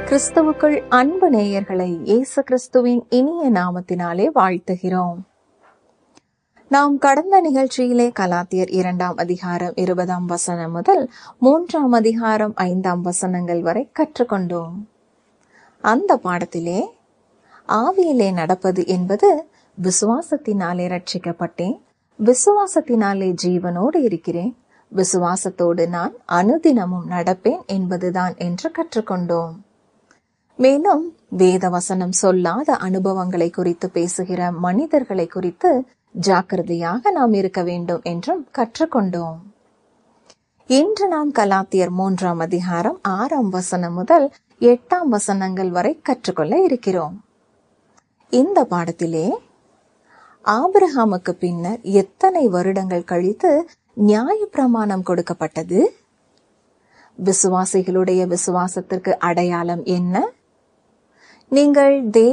கிறிஸ்துவுக்குள் அன்பு நேயர்களை இயேசு கிறிஸ்துவின் இனிய நாமத்தினாலே வாழ்த்துகிறோம் நாம் கடந்த நிகழ்ச்சியிலே கலாத்தியர் இரண்டாம் அதிகாரம் இருபதாம் வசனம் முதல் மூன்றாம் அதிகாரம் ஐந்தாம் வசனங்கள் வரை கற்றுக்கொண்டோம் அந்த பாடத்திலே ஆவியிலே நடப்பது என்பது விசுவாசத்தினாலே ரட்சிக்கப்பட்டேன் விசுவாசத்தினாலே ஜீவனோடு இருக்கிறேன் விசுவாசத்தோடு நான் அனுதினமும் நடப்பேன் என்பதுதான் என்று கற்றுக்கொண்டோம் மேலும் வேத வசனம் சொல்லாத அனுபவங்களை குறித்து பேசுகிற மனிதர்களை குறித்து ஜாக்கிரதையாக நாம் இருக்க வேண்டும் என்றும் கற்றுக்கொண்டோம் இன்று நாம் கலாத்தியர் மூன்றாம் அதிகாரம் ஆறாம் வசனம் முதல் எட்டாம் வசனங்கள் வரை கற்றுக்கொள்ள இருக்கிறோம் இந்த பாடத்திலே ஆபிரஹாமுக்கு பின்னர் எத்தனை வருடங்கள் கழித்து நியாய பிரமாணம் கொடுக்கப்பட்டது விசுவாசிகளுடைய விசுவாசத்திற்கு அடையாளம் என்ன நீங்கள்